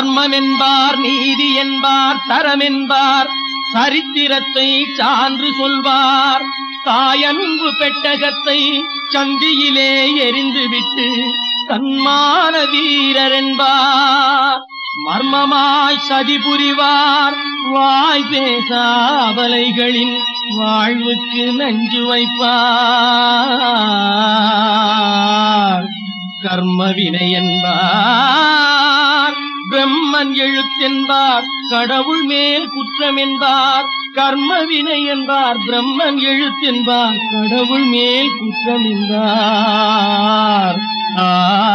தர்மம் என்பார் நீதி என்பார் தரம் என்பார் சரித்திரத்தை சான்று சொல்வார் தாயன்பு பெட்டகத்தை சந்தியிலே எரிந்துவிட்டு தன்மான வீரர் என்பார் மர்மமாய் சதி புரிவார் வாய் பேசா அபலைகளின் வாழ்வுக்கு நஞ்சு வைப்பார் கர்ம வினை என்பார் பிரம்மன் எழுத்தென்பார் கடவுள் மேல் குற்றம் என்பார் கர்ம வினை என்பார் பிரம்மன் எழுத்தென்பார் கடவுள் மேல் குற்றம் என்பார் ஆ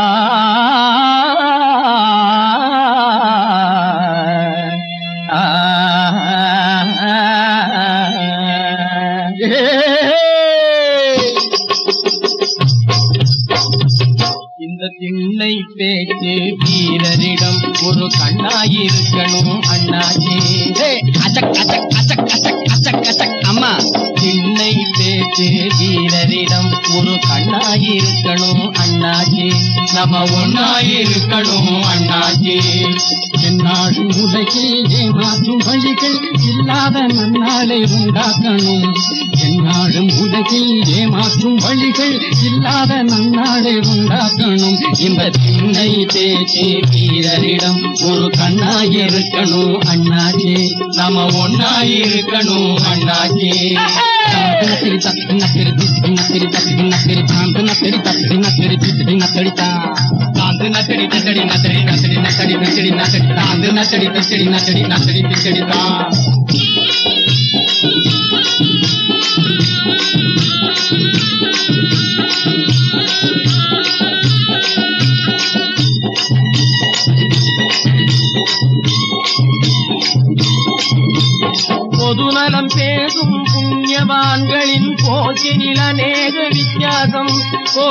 இந்த திண்ணை பேச்சு வீரரிடம் ஒரு கண்ணாயிருக்கணும் அண்ணாச்சி அச்சக் அச்சக் அச்சக் அச்சக் அச்சக் அச்சக் அம்மா திண்ணை பேச்சு வீரரிடம் ஒரு கண்ணாயிருக்கணும் அண்ணாச்சி நம்ம ஒன்னாயிருக்கணும் அண்ணாச்சி என்னாடு உலகில் ஏமாற்றும் வழிகள் இல்லாத நன்னாளை உண்டாக்கணும் என்னாடும் உலகில் ஏமாற்றும் வழிகள் இல்லாத நன்னாளை உண்டாக்கணும் இந்த திண்ணை பேச்சு வீரரிடம் ஒரு கண்ணாயிருக்கணும் அண்ணாச்சி நம்ம ஒன்னாயிருக்கணும் அண்ணாச்சி நத்திரி தத்தி நத்திரி தித்தி நத்திரி தத்தி நத்திரி தாந்து நத்திரி தத்தி நத்திரி தித்தி நத்திரி தாந்து நத்தடி நத்தடி நத்தடி நத்தடி நத்தடி நத்தடி நத்தடி தாந்து நத்தடி நத்தடி நத்தடி நத்தடி நத்தடி தான் பொதுநலம் பேசும் புண்ணியவான்களின் போக்கினில் அநேக வித்தியாசம் ஓ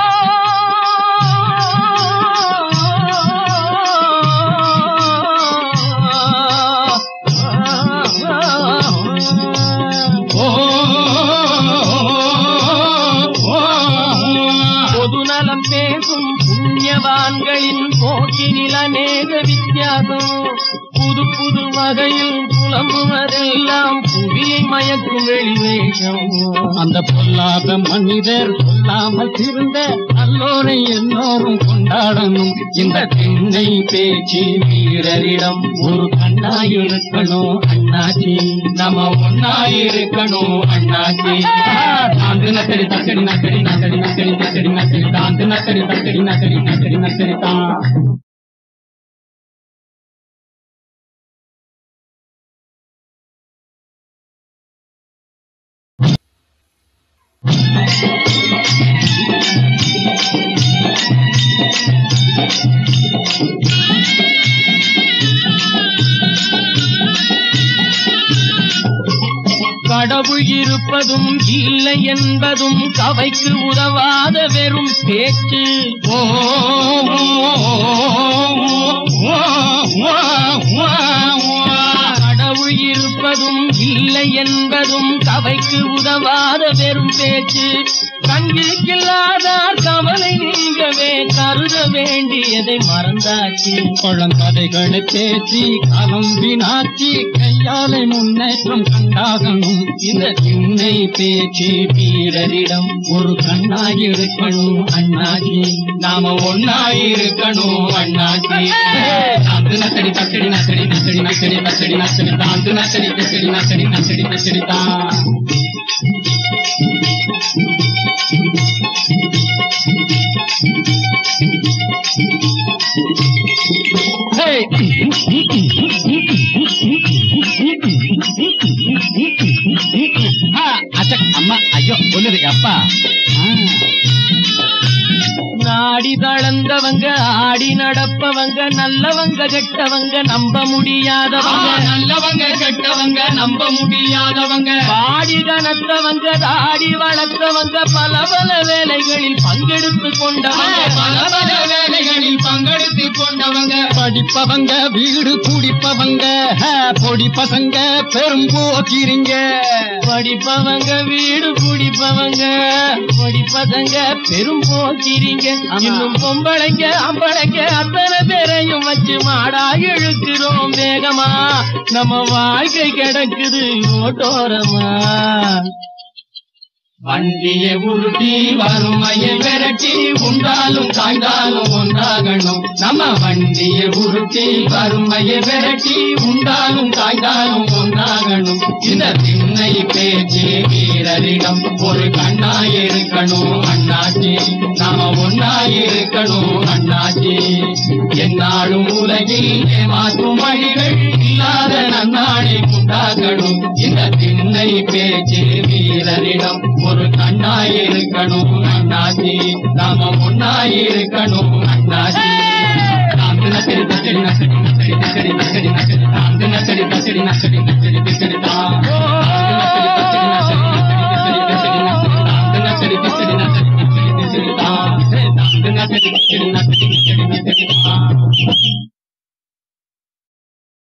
பொதுநலம் பேசும் புண்ணியவான்களின் போக்கினில் அநேக வித்தியாசம் புது புது வகையில் புலம்புவதெல்லாம் புவியை மயக்கும் வெளிவேஷம் அந்த பொல்லாத மனிதர் சொல்லாமல் திருந்த நல்லோரை எல்லோரும் கொண்டாடணும் இந்த திண்ணை பேச்சு வீரரிடம் ஒரு கண்ணாயிருக்கணும் அண்ணாச்சி நம்ம ஒன்னாயிருக்கணும் அண்ணாச்சி தாந்து நத்தடி தக்கடி நத்தடி நத்தடி நத்தடி நத்தடி நத்தடி தாந்து நத்தடி தக்கடி நத்தடி நத்தடி நத்தடி தான் கடவுள் இருப்பதும் இல்லை என்பதும் கவைக்கு உதவாத வெறும் பேச்சு ஓ கடவுள் இருப்பதும் இல்லை என்பதும் கவைக்கு உதவாத வெறும் பேச்சு கண்கிருக்கில்லாதார் கவலை நீங்கவே கருத வேண்டியதை மறந்தாச்சு குழந்ததைகளை பேசி காலம் வீணாக்கி கையாலை முன்னேற்றம் கண்டாகணும் இந்த திண்ணை பேச்சு வீரரிடம் ஒரு கண்ணாயிருக்கணும் அண்ணாச்சி நாம ஒன்னாயிருக்கணும் அண்ணாச்சி தாந்து நத்தடி தத்தடி நத்தடி நத்தடி நத்தடி நத்தடி நத்தடி தாந்து நத்தடி தத்தடி நத்தடி நத்தடி நத்தடி தான் அச்சக் அம்மா ஐயோ ஒண்ணுது அப்பா நாடி தளர்ந்தவங்க ஆடி நடப்பவங்க நல்லவங்க கெட்டவங்க நம்ப முடியாதவங்க நல்லவங்க கெட்டவங்க நம்ப முடியாதவங்க பாடி கனத்தவங்க தாடி வளர்த்தவங்க பல பல வேலைகளில் பங்கெடுத்து கொண்டவங்க பல பல வேலைகளில் பங்கெடுத்து கொண்டவங்க படிப்பவங்க வீடு குடிப்பவங்க ஹ, பொடி பசங்க பெரும் போக்கிறீங்க படிப்பவங்க வீடு குடிப்பவங்க படிப்பதங்க பெரும் போக்கிறீங்க ஆமா. இன்னும் பொம்பளைங்க அம்பளைங்க அத்தனை பேரையும் வச்சு மாடா இழுக்கிறோம் வேகமா நம்ம வாழ்க்கை கிடக்குது ஓட்டோரமா வண்டியை உருட்டி வறுமையை விரட்டி உண்டாலும் சாய்ந்தாலும் ஒன்றாகணும் நம்ம வண்டியை உருட்டி வறுமையை விரட்டி உண்டாலும் சாய்ந்தாலும் ஒன்றாகணும் இந்த திண்ணை பேச்சு வீரரிடம் ஒரு கண்ணாயிருக்கணும் அண்ணாச்சி நாம ஒன்னாயிருக்கணும் அண்ணாச்சி என்னாலும் உலகில் ஏமாற்றும் வழிகள் இல்லாத நன்னாளை உண்டாகணும் இந்த திண்ணை பேச்சு வீரரிடம் ஒரு கண்ணாயிருக்கணும் அண்ணாச்சி நாம ஒன்னாயிருக்கணும் அண்ணாச்சி தாந்து நசரி தசரி நசரி நசரி தசரி நசரி நசரி தாந்து நசரி தசரி நசரி நசரி தசரி தான் தாந்து நசரி தசரி நசரி நசரி தசரி நசரி தாந்து நசரி தசரி நசரி நசரி தசரி தான் தாந்து நசரி தசரி நசரி நசரி நசரி தான்